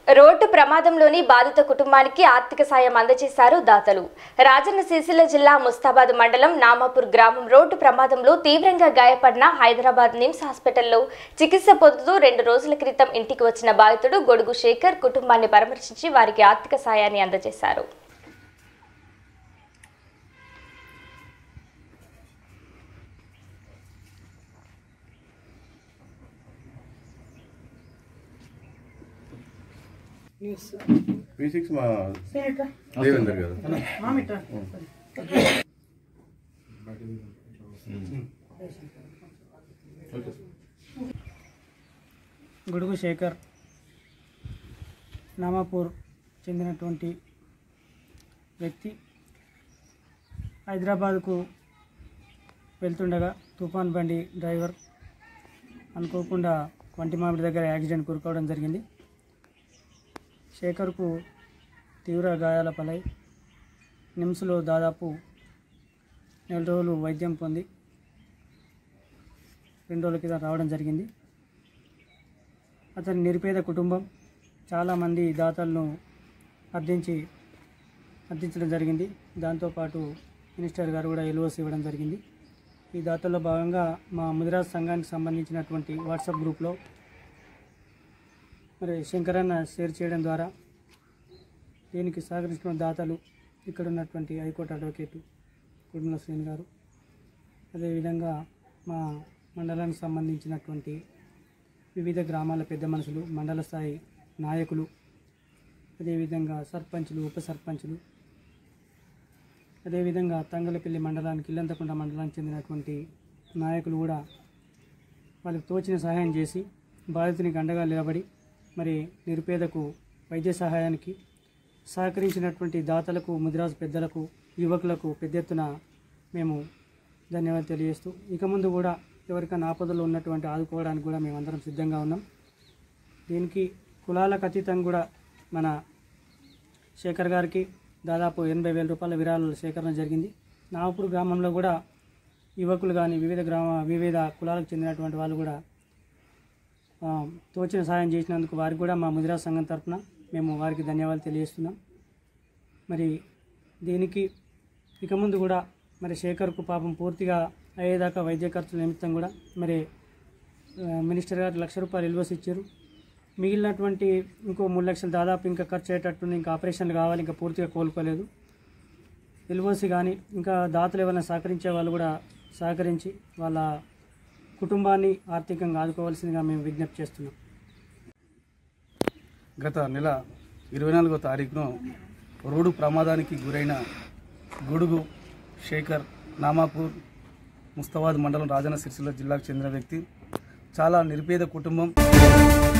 road ప్రమాదంలోని బాధిత కుటుంబానికి ఆర్థిక సాయం అందజేశారు దాతలు రాజన్న సిరిసిల్ల జిల్లా ముస్తాబాద్ మండలం నామాపూర్ గ్రామం రోడ్డు ప్రమాదంలో తీవ్రంగా గాయపడిన హైదరాబాద్ నిమ్స్ హాస్పిటల్లో చికిత్స పొందుతూ రెండు రోజుల క్రితం ఇంటికి వచ్చిన బాధితుడు గొడుగు శేఖర్ కుటుంబాన్ని పరామర్శించి వారికి ఆర్థిక సాయాన్ని అందజేశారు వి సిక్స్ మా దేవేందర్ గారు ఓకే గుడుగు శేఖర్ నామాపూర్ చెందినటువంటి వ్యక్తి హైదరాబాద్కు వెళ్తుండగా తుఫాన్ బండి డ్రైవర్ అనుకోకుండా వంటి మామిడి దగ్గర యాక్సిడెంట్ కూరుకోవడం జరిగింది శేఖర్కు తీవ్ర గాయాల పలై నిమ్స్లో దాదాపు నెల రోజులు వైద్యం పొంది రెండు రోజుల క్రితం రావడం జరిగింది అతని నిరుపేద కుటుంబం చాలామంది దాతలను అర్థించి అర్థించడం జరిగింది దాంతోపాటు మినిస్టర్ గారు కూడా ఎల్ఓసి ఇవ్వడం జరిగింది ఈ దాతల్లో భాగంగా మా ముదిరాజ్ సంఘానికి సంబంధించినటువంటి వాట్సాప్ గ్రూప్లో మరి శంకరన్న షేర్ చేయడం ద్వారా దీనికి సహకరించిన దాతలు ఇక్కడ ఉన్నటువంటి హైకోర్టు అడ్వకేటు కుటుంబ శ్రేణి గారు అదేవిధంగా మా మండలానికి సంబంధించినటువంటి వివిధ గ్రామాల పెద్ద మనుషులు మండల స్థాయి నాయకులు అదేవిధంగా సర్పంచులు ఉప సర్పంచులు అదేవిధంగా తంగలపల్లి మండలానికి ఇల్లంతకుంట మండలానికి చెందినటువంటి నాయకులు కూడా వాళ్ళకి తోచిన సహాయం చేసి బాధితునికి అండగా నిలబడి మరి నిరుపేదకు వైద్య సహాయానికి సహకరించినటువంటి దాతలకు ముదిరాజు పెద్దలకు యువకులకు పెద్ద ఎత్తున మేము ధన్యవాదాలు తెలియజేస్తూ ఇక ముందు కూడా ఎవరికైనా ఆపదలో ఉన్నటువంటి ఆదుకోవడానికి కూడా మేము అందరం సిద్ధంగా ఉన్నాం దీనికి కులాలకు అతీతంగా కూడా మన శేఖర్ గారికి దాదాపు ఎనభై వేల రూపాయల విరాళాల సేకరణ జరిగింది నాగపూర్ గ్రామంలో కూడా యువకులు కానీ వివిధ గ్రామ వివిధ కులాలకు చెందినటువంటి వాళ్ళు కూడా ఆ, తోచిన సాయం చేసినందుకు వారికి కూడా మా ముదిరా సంఘం తరఫున మేము వారికి ధన్యవాదాలు తెలియజేస్తున్నాం మరి దీనికి ఇక ముందు కూడా మరి శేఖర్కు పాపం పూర్తిగా అయ్యేదాకా వైద్య ఖర్చుల నిమిత్తం కూడా మరి ఆ, మినిస్టర్ గారు లక్ష రూపాయలు ఇల్వస్ ఇచ్చారు మిగిలినటువంటి ఇంకో మూడు లక్షలు దాదాపు ఇంకా ఖర్చు అయ్యేటట్టు ఇంకా ఆపరేషన్లు కావాలి ఇంకా పూర్తిగా కోలుకోలేదు ఎల్ఓసి కానీ ఇంకా దాతలు ఏమైనా సహకరించే వాళ్ళు కూడా సహకరించి వాళ్ళ కుటుంబాన్ని ఆర్థికంగా ఆదుకోవాల్సిందిగా మేము విజ్ఞప్తి చేస్తున్నాం గత నెల ఇరవై నాలుగో తారీఖున రోడ్డు ప్రమాదానికి గురైన గొడుగు శేఖర్ నామాపూర్ ముస్తాబాద్ మండలం రాజన్న సిరిసిల్ల జిల్లాకు చెందిన వ్యక్తి చాలా నిరుపేద కుటుంబం